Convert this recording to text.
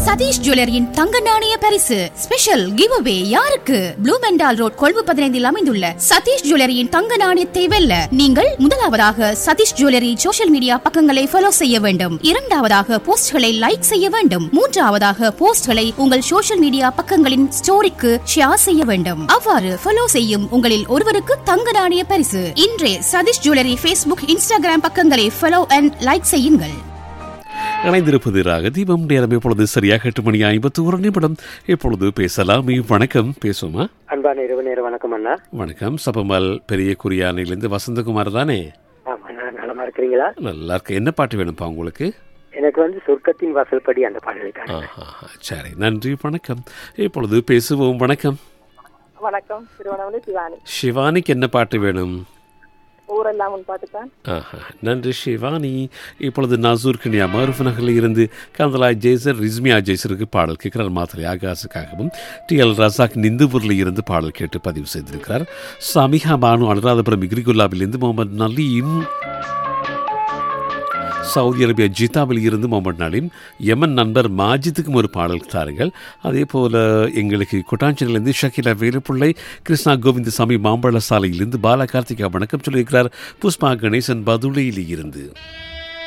சதீஷ் ஜுவல்லரியின் தங்க நாணய பரிசு ஸ்பெஷல் கிவ் அவே யாருக்கு ப்ளூ மெண்டால் ரோட் கொழும்பு பதினைந்தில் அமைந்துள்ள சதீஷ் ஜுவல்லரியின் தங்க நாணயத்தை வெல்ல நீங்கள் முதலாவதாக சதீஷ் ஜுவல்லரி சோஷியல் மீடியா பக்கங்களை ஃபாலோ செய்ய வேண்டும் இரண்டாவதாக போஸ்ட்களை லைக் செய்ய வேண்டும் மூன்றாவதாக போஸ்ட்களை உங்கள் சோஷியல் மீடியா பக்கங்களின் ஸ்டோரிக்கு ஷேர் செய்ய வேண்டும் அவ்வாறு ஃபாலோ செய்யும் உங்களில் ஒருவருக்கு தங்க நாணய பரிசு இன்றே சதீஷ் ஜுவல்லரி ஃபேஸ்புக் இன்ஸ்டாகிராம் பக்கங்களை ஃபாலோ அண்ட் லைக் செய்யுங்கள் இணைந்திருப்பது ராக தீபம் நேரம் இப்பொழுது சரியாக எட்டு மணி ஐம்பத்தி ஒரு நிமிடம் இப்பொழுது பேசலாம் வணக்கம் பேசுவோமா அன்பான இரவு நேர வணக்கம் அண்ணா வணக்கம் சபமல் பெரிய குறியானையிலிருந்து வசந்தகுமார் தானே ஆமா அண்ணா நலமா இருக்கிறீங்களா நல்லா இருக்கு என்ன பாட்டு வேணும்ப்பா உங்களுக்கு எனக்கு வந்து சொர்க்கத்தின் வாசல்படி அந்த பாடலுக்கான ஆஹா, சரி நன்றி வணக்கம் இப்பொழுது பேசுவோம் வணக்கம் வணக்கம் திருவண்ணாமலை சிவானி சிவானிக்கு என்ன பாட்டு வேணும் ஊரெல்லாம் உன் பாட்டுத்தான் ஆஹா, நன்றி சிவானி இப்பொழுது நாசூர் கனியா மருஃப் நகரில் இருந்து கந்தலாய் ஜெய்சர் ரிஸ்மியா ஜெய்சருக்கு பாடல் கேட்கிறார் மாத்திரை ஆகாசுக்காகவும் டி எல் ரசாக் நிந்துபூரில் இருந்து பாடல் கேட்டு பதிவு செய்திருக்கிறார் சமிஹா பானு அனுராதபுரம் இருந்து முகமது நலீம் சவுதி அரேபியா ஜித்தாவில் இருந்து முகமது நலீம் யமன் நண்பர் மாஜித்துக்கும் ஒரு பாடல் தாருங்கள் அதே போல எங்களுக்கு கொட்டாஞ்சனிலிருந்து ஷக்கீலா வேலுப்பிள்ளை கிருஷ்ணா கோவிந்தசாமி மாம்பழ சாலையிலிருந்து பாலா கார்த்திகா வணக்கம் சொல்லியிருக்கிறார் புஷ்பா கணேசன் பதுளையில் இருந்து